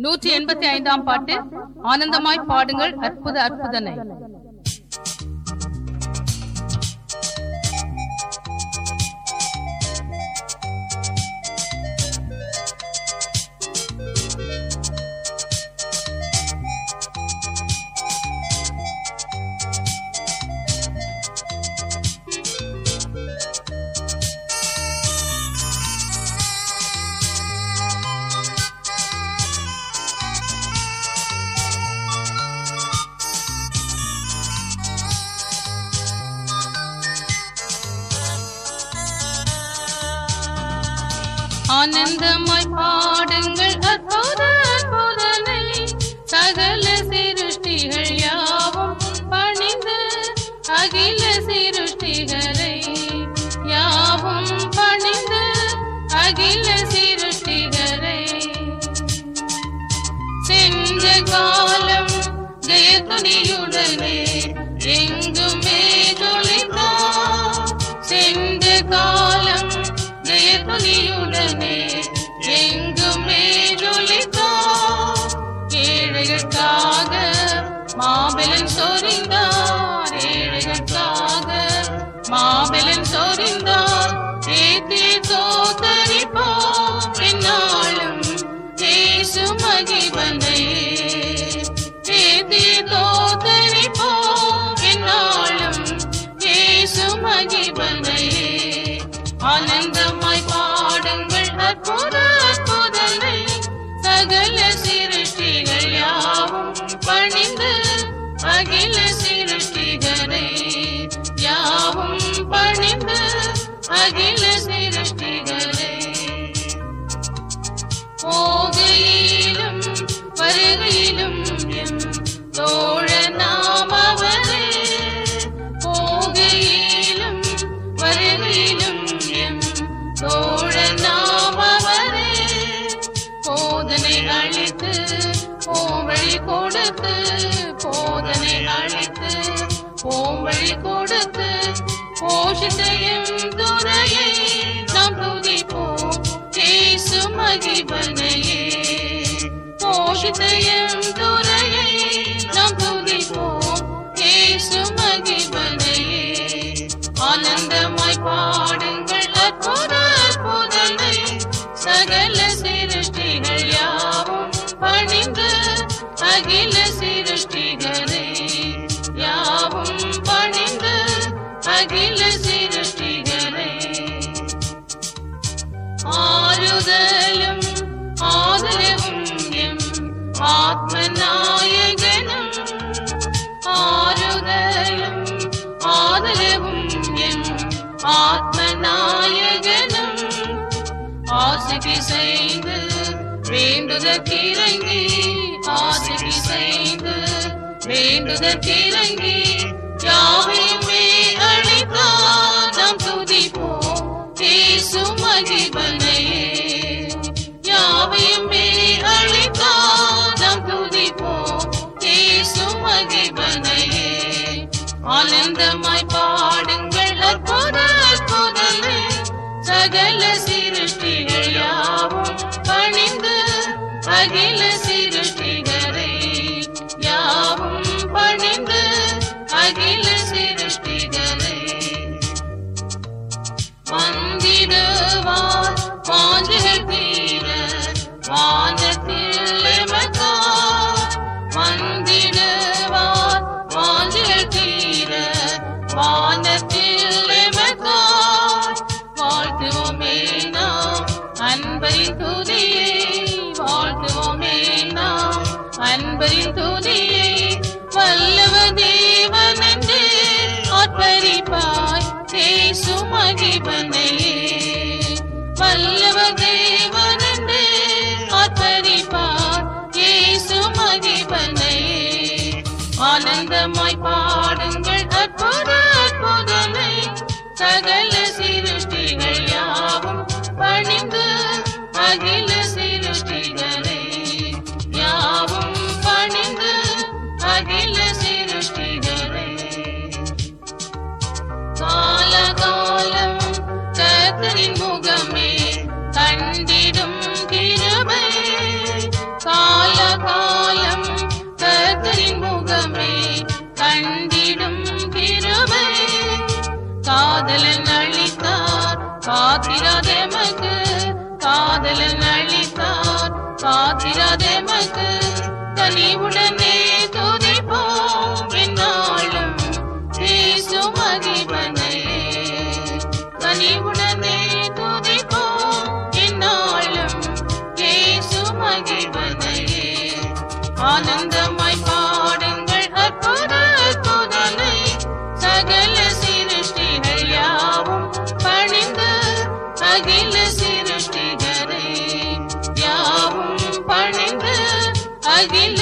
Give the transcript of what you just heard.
நூற்றி எண்பத்தி ஐந்தாம் பாட்டு ஆனந்தமாய் பாடுங்கள் அற்புத அற்புதனை ஆனந்தமாய் பாடுங்கள் அற்புத அற்புதனை சகல சிருஷ்டிகள் யாவும் பணிந்து அகில சிருஷ்டிகரை யாவும் பணிந்து அகில சிருஷ்டிகரை சென்ற காலம் ஜெயத்துணியுடனே எங்குமே ஜொலித்தார் சென்ற காலம் ஜெயத்துணியுடனே எங்குமே ஜொலித்தார் ஏழைகளுக்காக மாபெலன் சொரிந்தார் ஏழைகளுக்காக மாபெலன் சொரிந்தார் ஏத்தி தோத்தரிப்போம் என்னாலும் ஏசு மகிவனை ஏத்தி தோத்தரிப்போம் என்னாலும் ஏசு மகிவனை ஆனந்தமாய் பாடுங்கள் அற்புத அற்புதனை சகல சிருஷ்டிகள் யாவும் பணிந்து அகில சிருஷ்டிகரை யாவும் பணிந்து அகில சிருஷ்டிகரை போகையிலும் வருகையிலும் எம் தோழனாம் அவரே போகையிலும் வருகையிலும் எம் தோழனாம் அவரே போதனை அளித்து போவழி கொடுத்து போதனை அளித்து போவழி கொடுத்து போஷித்தையும் துறையை நாம் துதிப்போம் ஏசு மகிபனையே போஷித்தையும் துறையை நாம் துதிப்போம் ஏசு மகிபனையே ஆனந்தமாய் பாடுங்கள் அற்புத அற்புதனை சகல சிருஷ்டிகள் யாவும் பணிந்து அகில சிருஷ்டிகரை யாவும் பணிந்து அகில சிருஷ்டிகரை ஆறுதலும் ஆதரவும் எம் ஆத்ம நாயகனும் ஆறுதலும் ஆதரவும் எம் ஆத்ம நாயகனும் ஆசிகி செய்து வேண்டுதற்கிறங்கி ஆசிகி செய்து வேண்டுதற்கிறங்கி யாவையுமே அழைத்தார் நாம் துதிப்போம் ஏசு மகிபனையே யாவையுமே அழைத்தார் நாம் துதிப்போம் ஏசு மகிபனையே ஆனந்தமாய் பாடுங்கள் அற்புத அற்புதனை சகல சிருஷ்டிகள் யாவும் பணிந்து அகில சிருஷ்டிகரை யாவும் பணிந்து அகில சிருஷ்டிகரை வந்திடுவார் வாஞ்சகர் தீர வானத்தில் எமக்கார் வந்திடுவார் வாஞ்சகர் தீர வானத்தில் எமக்கார் வாழ்த்துவோமே நாம் அன்பரின் துதியை வாழ்த்துவோமே நாம் அன்பரின் துதியை வல்லவ தேவன் என்று ஆர்ப்பரிப்பாய் தேசு மகிபனையே வல்லவ தேவன் என்று ஆர்ப்பரிப்பார் ஏசு மகிபனையே ஆனந்தமாய் பாடுங்கள் அற்புத அற்புதனை சகல சிருஷ்டிகள் யாவும் பணிந்து அகில சிருஷ்டிகரை யாவும் பணிந்து அகில சிருஷ்டிகரை காலகாலம் காத்திராதெமக்கு காதலன் அளித்தார் காத்திராதெமக்கு கனிவுடனே துதிப்போம் என்னாலும் இயேசு மகிமையே கனிவுடனே துதிப்போம் என்னாலும் இயேசு மகிமையே ஆனந்தமாய் பாடுங்கள் அற்புத அற்புதனை சகல சிருஷ்டிகள் யாவும் பணிந்து அகில சிருஷ்டிகரை யாவும் பணிந்து அகில